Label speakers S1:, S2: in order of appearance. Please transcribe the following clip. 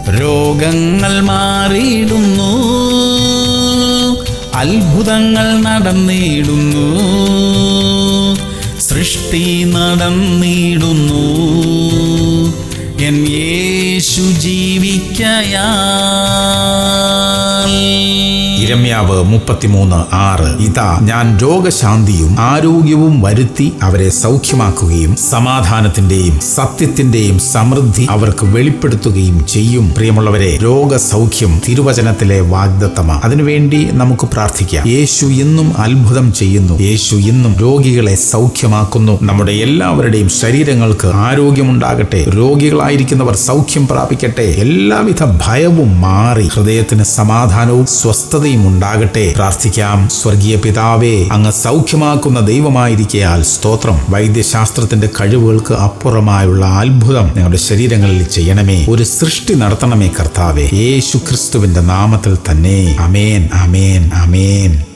S1: രോഗങ്ങൾ മാറിയിടുന്നു അത്ഭുതങ്ങൾ നടന്നിടുന്നു സൃഷ്ടി നടന്നിടുന്നു എൻ യേശു ജീവിക്കയാ
S2: ഇരമ്യാവ് മുപ്പത്തിമൂന്ന് ആറ് ഇതാ ഞാൻ രോഗശാന്തിയും ആരോഗ്യവും വരുത്തി അവരെ സൗഖ്യമാക്കുകയും സമാധാനത്തിന്റെയും സത്യത്തിന്റെയും സമൃദ്ധി അവർക്ക് വെളിപ്പെടുത്തുകയും ചെയ്യും പ്രിയമുള്ളവരെ രോഗസൗഖ്യം തിരുവചനത്തിലെ വാഗ്ദത്തമാണ് അതിനുവേണ്ടി നമുക്ക് പ്രാർത്ഥിക്കാം യേശു ഇന്നും അത്ഭുതം ചെയ്യുന്നു യേശു ഇന്നും രോഗികളെ സൗഖ്യമാക്കുന്നു നമ്മുടെ എല്ലാവരുടെയും ശരീരങ്ങൾക്ക് ആരോഗ്യമുണ്ടാകട്ടെ രോഗികളായിരിക്കുന്നവർ സൗഖ്യം പ്രാപിക്കട്ടെ എല്ലാവിധ ഭയവും മാറി ഹൃദയത്തിന് സമാധാനവും സ്വസ്ഥതയും ഉണ്ടാകട്ടെ പ്രാർത്ഥിക്കാം സ്വർഗീയ പിതാവേ അങ്ങ് സൗഖ്യമാക്കുന്ന ദൈവമായിരിക്കയാൽ സ്തോത്രം വൈദ്യശാസ്ത്രത്തിന്റെ കഴിവുകൾക്ക് അപ്പുറമായുള്ള അത്ഭുതം ഞങ്ങളുടെ ശരീരങ്ങളിൽ ചെയ്യണമേ ഒരു സൃഷ്ടി നടത്തണമേ കർത്താവേ യേശു ക്രിസ്തുവിന്റെ നാമത്തിൽ തന്നെ അമേൻ അമേൻ അമേൻ